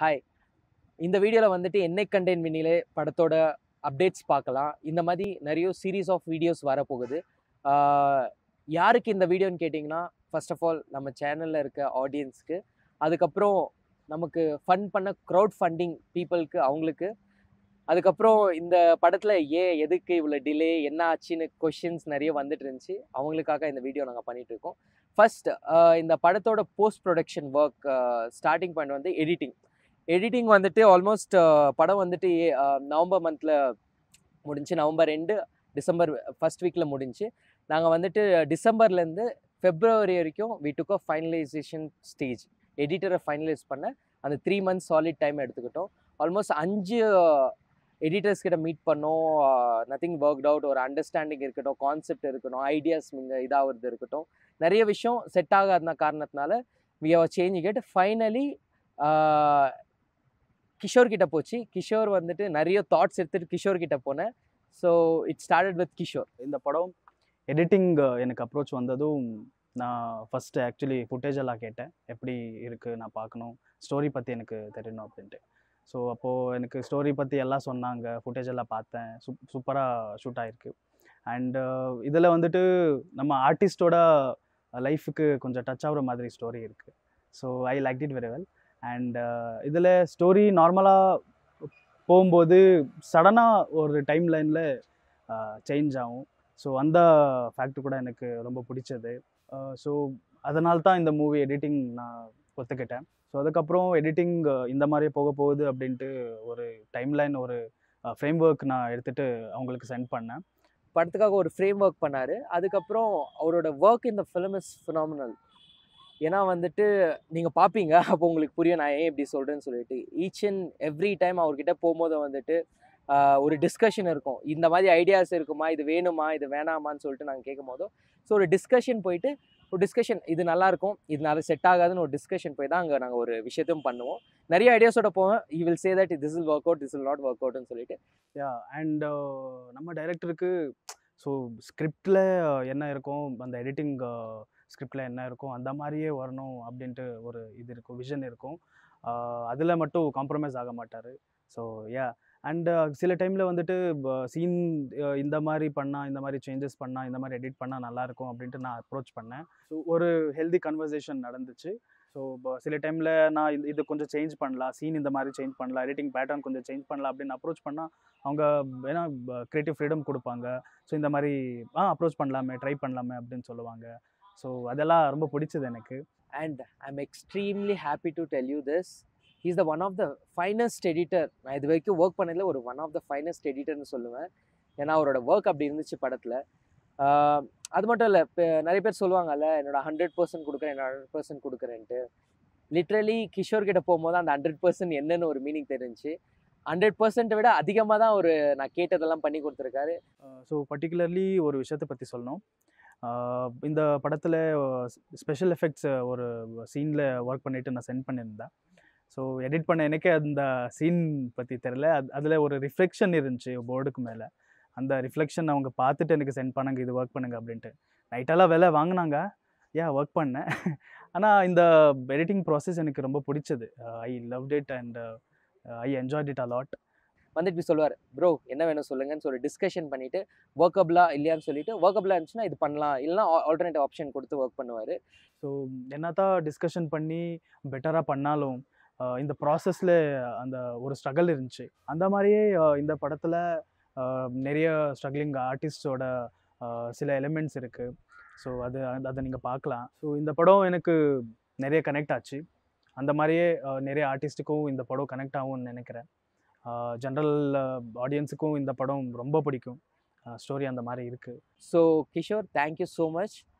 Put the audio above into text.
Hi இந்த வீடியோவில் வந்துட்டு என்னை கண்டேன் விண்ணிலே படத்தோட அப்டேட்ஸ் பார்க்கலாம் இந்த மாதிரி நிறைய சீரீஸ் ஆஃப் வீடியோஸ் வரப்போகுது ஆஹ் யாருக்கு இந்த வீடியோன்னு கேட்டிங்கன்னா ஃபர்ஸ்ட் ஆஃப் ஆல் நம்ம சேனலில் இருக்க ஆடியன்ஸ்க்கு அதுக்கப்புறம் நமக்கு ஃபன் பண்ண க்ரௌட் ஃபண்டிங் பீப்புளுக்கு அவங்களுக்கு அதுக்கப்புறம் இந்த படத்தில் ஏன் எதுக்கு இவ்வளோ டிலே என்ன ஆச்சுன்னு கொஷின்ஸ் நிறைய வந்துட்டு இருந்துச்சு அவங்களுக்காக இந்த வீடியோ நாங்கள் பண்ணிட்டு இருக்கோம் ஃபர்ஸ்ட் இந்த படத்தோட post production work starting point வந்து எடிட்டிங் எடிட்டிங் வந்துட்டு ஆல்மோஸ்ட் படம் வந்துட்டு ஏ- அஹ், நவம்பர் மந்தில் முடிஞ்சு நவம்பர் ரெண்டு டிசம்பர் ஃபர்ஸ்ட் வீக்கில் முடிஞ்சு நாங்கள் வந்துட்டு டிசம்பர்லேருந்து ஃபெப்ரவரி வரைக்கும் we took uh finalisation stage எடிட்டரை ஃபைனலைஸ் பண்ண அந்த த்ரீ மந்த்ஸ் சாலிட் டைம் எடுத்துக்கிட்டோம் ஆல்மோஸ்ட் அஞ்சு எடிட்டர்ஸ் கிட்ட மீட் பண்ணோம் நத்திங் ஒர்க் அவுட் ஒரு அண்டர்ஸ்டாண்டிங் இருக்கட்டும் கான்செப்ட் இருக்கட்டும் ஐடியாஸ் இங்கே இதாகிறது இருக்கட்டும் நிறைய விஷயம் செட் ஆகாத காரணத்தினால we have change it finally Kishore கிட்ட போச்சு கிஷோர் வந்துட்டு நிறைய தாட்ஸ் எடுத்துட்டு கிஷோர் கிட்ட போனேன் so it started with Kishore இந்த படம் எடிட்டிங் எனக்கு அப்ரோச் வந்ததும் நான் ஃபஸ்ட்டு ஆக்சுவலி ஃபுட்டேஜ் எல்லாம் கேட்டேன் எப்படி இருக்குது நான் பார்க்கணும் ஸ்டோரி பற்றி எனக்கு தெரியணும் அப்படின்ட்டு ஸோ அப்போது எனக்கு ஸ்டோரி பற்றி எல்லாம் சொன்னாங்க ஃபுட்டேஜ் எல்லாம் பார்த்தேன் சூப் சூப்பராக ஷூட் ஆகிருக்கு அண்டு இதில் வந்துட்டு நம்ம ஆர்டிஸ்டோட லைஃபுக்கு கொஞ்சம் டச் ஆகுற மாதிரி ஸ்டோரி இருக்குது so I like it very well and இதில் ஸ்டோரி நார்மலாக போகும்போது சடனாக ஒரு டைம் லைனில் சேஞ்ச் ஆகும் ஸோ அந்த ஃபேக்ட் கூட எனக்கு ரொம்ப பிடிச்சது ஸோ அதனால தான் இந்த மூவி எடிட்டிங் நான் ஒத்துக்கிட்டேன் ஸோ அதுக்கப்புறம் எடிட்டிங் இந்த மாதிரியே போக போகுது அப்படின்ட்டு ஒரு டைம் லைன் ஒரு ஃப்ரேம் ஒர்க் நான் எடுத்துகிட்டு அவங்களுக்கு சென்ட் பண்ணேன் படத்துக்காக ஒரு ஃப்ரேம் ஒர்க் பண்ணார் அதுக்கப்புறம் அவரோட ஒர்க் இந்த ஃபிலிம் இஸ் ஃபினாமினல் ஏன்னா வந்துட்டு நீங்கள் பார்ப்பீங்க அப்போ உங்களுக்கு புரியும் நான் ஏன் இப்படி சொல்கிறேன்னு சொல்லிட்டு ஈச் அண்ட் எவ்ரி டைம் அவர்கிட்ட போகும்போது வந்துட்டு ஆஹ், ஒரு டிஸ்கஷன் இருக்கும் இந்த மாதிரி ஐடியாஸ் இருக்குமா இது வேணுமா இது வேணாமான்னு சொல்லிட்டு நாங்கள் கேட்கும் போதும் ஸோ ஒரு டிஸ்கஷன் போயிட்டு ஒரு டிஸ்கஷன் இது நல்லா இருக்கும் இது நல்லா செட் ஆகாதுன்னு ஒரு டிஸ்கஷன் போய் தான் அங்கே நாங்கள் ஒரு விஷயத்தையும் பண்ணுவோம் நிறைய ஐடியாஸோட போவேன் you will say that this will work out this will not work அவுட்னு சொல்லிட்டு யா அண்ட் நம்ம டைரக்டருக்கு ஸோ ஸ்கிரிப்டில் என்ன இருக்கும் அந்த எடிட்டிங் ஸ்கிரிப்டில் என்ன இருக்கும் அந்த மாதிரியே வரணும் அப்படின்ட்டு ஒரு இது இருக்கும் விஷன் இருக்கும் அதில் மட்டும் காம்ப்ரமைஸ் ஆக மாட்டார் ஸோ யா அண்ட் சில டைமில் வந்துட்டு சீன் இந்த மாதிரி பண்ணால் இந்த மாதிரி சேஞ்சஸ் பண்ணால் இந்த மாதிரி எடிட் பண்ணால் நல்லாயிருக்கும் அப்படின்ட்டு நான் அப்ரோச் பண்ணேன் ஸோ ஒரு ஹெல்தி கன்வர்சேஷன் நடந்துச்சு ஸோ சில டைமில் நான் இது- இது கொஞ்சம் சேஞ்ச் பண்ணலாம் சீன் இந்த மாதிரி சேஞ்ச் பண்ணலாம் எடிட்டிங் பேட்டர்ன் கொஞ்சம் சேஞ்ச் பண்ணலாம் அப்படின்னு அப்ரோச் பண்ணால் அவங்க ஏன்னா க்ரியேட்டிவ் ஃப்ரீடம் கொடுப்பாங்க ஸோ இந்த மாதிரி ஆ அப்ரோச் பண்ணலாமே ட்ரை பண்ணலாமே அப்படின்னு சொல்லுவாங்க ஸோ அதெல்லாம் ரொம்ப பிடிச்சது எனக்கு and I'm extremely happy to tell you this. He's the one of the finest editor. நான் இது வரைக்கும் ஒர்க் பண்ணதில் ஒரு ஒன் ஆஃப் த ஃபைனஸ்ட் எடிட்டர்னு சொல்லுவேன் ஏன்னா அவரோட ஒர்க் அப்படி இருந்துச்சு படத்தில் அது மட்டும் இல்லை இப்போ நிறைய பேர் சொல்லுவாங்கல்ல என்னோட ஹண்ட்ரட் பர்சன்ட் கொடுக்குறேன் என்னோட ஹண்ட்ரட் பர்சன்ட் கொடுக்குறேன்ட்டு லிட்ரலி கிஷோர் கிட்ட போகும்போது அந்த ஹண்ட்ரட் பர்சன்ட் என்னன்னு ஒரு மீனிங் தெரிஞ்சு ஹண்ட்ரட் பர்சன்ட்டை விட அதிகமாக தான் ஒரு நான் கேட்டதெல்லாம் பண்ணி கொடுத்துருக்காரு ஸோ பர்டிகுலர்லி ஒரு விஷயத்தை பற்றி சொல்லணும் ஆஹ் இந்த படத்தில் ஸ்பெஷல் எஃபெக்ட்ஸ் ஒரு சீனில் ஒர்க் பண்ணிவிட்டு நான் சென்ட் பண்ணியிருந்தேன் ஸோ எடிட் பண்ண எனக்கே அந்த சீன் பற்றி தெரில அது அதில் ஒரு ரிஃப்ளெக்ஷன் இருந்துச்சு போர்டுக்கு மேலே அந்த ரிஃப்ளெக்ஷன் அவங்க பார்த்துட்டு எனக்கு சென்ட் பண்ணுங்க இது ஒர்க் பண்ணுங்க அப்படின்ட்டு நைட்டெல்லாம் வேலை வாங்கினாங்க யா ஒர்க் பண்ணேன் ஆனால் இந்த எடிட்டிங் ப்ராசஸ் எனக்கு ரொம்ப பிடிச்சது I love it and I enjoyed it a lot வந்துட்டு இப்படி சொல்லுவார் ப்ரோ என்ன வேணும் சொல்லுங்கன்னு சொல்லி டிஸ்கஷன் பண்ணிட்டு ஒர்க்கபிளா இல்லையான்னு சொல்லிட்டு ஒர்க்கபிளா இருந்துச்சுன்னா இது பண்ணலாம் இல்லைன்னா ஆல்டர்னேட்டிவ் ஆப்ஷன் கொடுத்து ஒர்க் பண்ணுவார் ஸோ என்னதான் டிஸ்கஷன் பண்ணி பெட்டராக பண்ணாலும் ஆஹ் இந்த ப்ராசஸில் அந்த ஒரு ஸ்ட்ரகிள் இருந்துச்சு அந்த மாதிரியே ஆஹ் இந்த படத்தில் நிறைய ஸ்ட்ரகிளிங் ஆர்டிஸ்டோட சில எலிமெண்ட்ஸ் இருக்குது ஸோ அது அந்த- அதை நீங்கள் பார்க்கலாம் ஸோ இந்த படம் எனக்கு நிறைய கனெக்ட் ஆச்சு அந்த மாதிரியே ஆஹ் நிறைய ஆர்டிஸ்ட்டுக்கும் இந்த படம் கனெக்ட் ஆகும்னு நினைக்கிறேன் ஜென்ரல் ஆடியன்ஸுக்கும் இந்த படம் ரொம்ப பிடிக்கும் ஸ்டோரி அந்த மாதிரி இருக்குது so Kishore thank you so much